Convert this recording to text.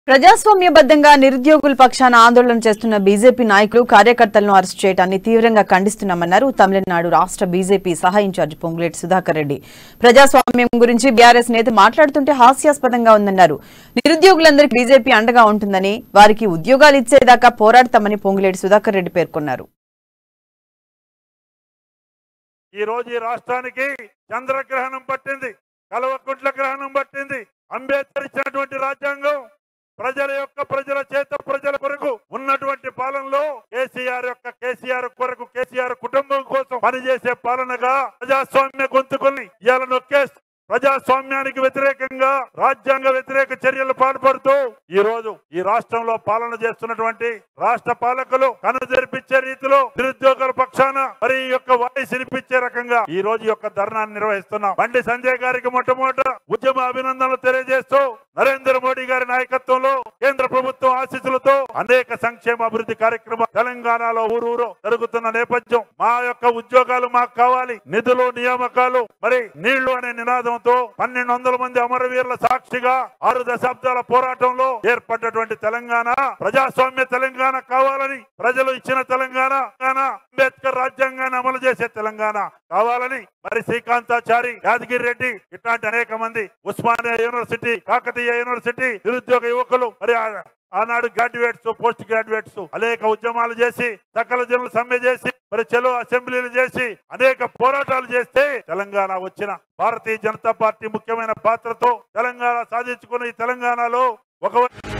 ప్రజాస్వామ్యబద్ధంగా నిరుద్యోగుల పక్షాన ఆందోళన చేస్తున్న బీజేపీ నాయకులు కార్యకర్తలను అరెస్ట్ చేయడాన్ని తీవ్రంగా ఖండిస్తున్నామన్నారు తమిళనాడు రాష్ట్ర బీజేపీ సహా ఇన్ఛార్జ్ పొంగులేటి సుధాకర్ రెడ్డి ప్రజాస్వామ్యం గురించి బీఆర్ఎస్ నేత మాట్లాడుతుంటే హాస్యాస్పదంగా ఉందన్నారు నిరుద్యోగులందరికీ బీజేపీ అండగా ఉంటుందని వారికి ఉద్యోగాలు ఇచ్చేదాకా పోరాడతామని పొంగులేటి సుధాకర్ రెడ్డి పేర్కొన్నారు ఈ రోజు ఈ రాష్ట్రానికి చంద్రగ్రహణం పట్టింది కలవకుంట్ల గ్రహణం పట్టింది అంబేద్కర్ ఇచ్చినటువంటి రాజ్యాంగం ప్రజల యొక్క ప్రజల చేత ప్రజల కొరకు ఉన్నటువంటి పాలనలో కేసీఆర్ యొక్క కేసీఆర్ కొరకు కేసీఆర్ కుటుంబం కోసం పనిచేసే పాలనగా ప్రజాస్వామ్య గొంతుకుల్ని ఇవాళ నొక్కేస్తూ ప్రజాస్వామ్యానికి వ్యతిరేకంగా రాజ్యాంగ వ్యతిరేక చర్యలు పాల్పడుతూ ఈ రోజు ఈ రాష్ట్రంలో పాలన చేస్తున్నటువంటి రాష్ట్ర పాలకులు కను జరిపించే రీతిలో నిరుద్యోగుల పక్షాన మరి ఈ యొక్క వాయిస్ వినిపించే రకంగా ఈ రోజు ఈ యొక్క ధర్నాన్ని నిర్వహిస్తున్నాం బండి సంజయ్ గారికి మొట్టమొదట ఉద్యమ అభినందనలు తెలియజేస్తూ నరేంద్ర మోడీ గారి నాయకత్వంలో కేంద్ర ప్రభుత్వం ఆశీస్సులతో అనేక సంక్షేమ అభివృద్ధి కార్యక్రమాలు తెలంగాణలో ఊరూరు జరుగుతున్న నేపథ్యం మా యొక్క ఉద్యోగాలు మాకు కావాలి నిధులు నియామకాలు మరి నీళ్లు అనే నినాదంతో పన్నెండు వందల మంది అమరవీరుల సాక్షిగా ఆరు దశాబ్దాల పోరాటంలో ఏర్పడ్డటువంటి తెలంగాణ ప్రజాస్వామ్య తెలంగాణ కావాలని ప్రజలు ఇచ్చిన తెలంగాణ తెలంగాణ అంబేద్కర్ రాజ్యాంగాన్ని అమలు చేసే తెలంగాణ కావాలని మరి శ్రీకాంతాచారి యాదగిరి రెడ్డి ఇట్లాంటి అనేక మంది ఉస్మానియా యూనివర్సిటీ కాకతీయ యూనివర్సిటీ నిరుద్యోగ యువకులు మరి ఆ- ఆనాడు గ్రాడ్యుయేట్స్ పోస్ట్ గ్రాడ్యుయేట్స్ అనేక ఉద్యమాలు చేసి సకల జనులు సమ్మె చేసి మరి చెలో అసెంబ్లీలు చేసి అనేక పోరాటాలు చేస్తే తెలంగాణ వచ్చిన భారతీయ జనతా పార్టీ ముఖ్యమైన పాత్రతో తెలంగాణ సాధించుకున్న ఈ తెలంగాణలో ఒక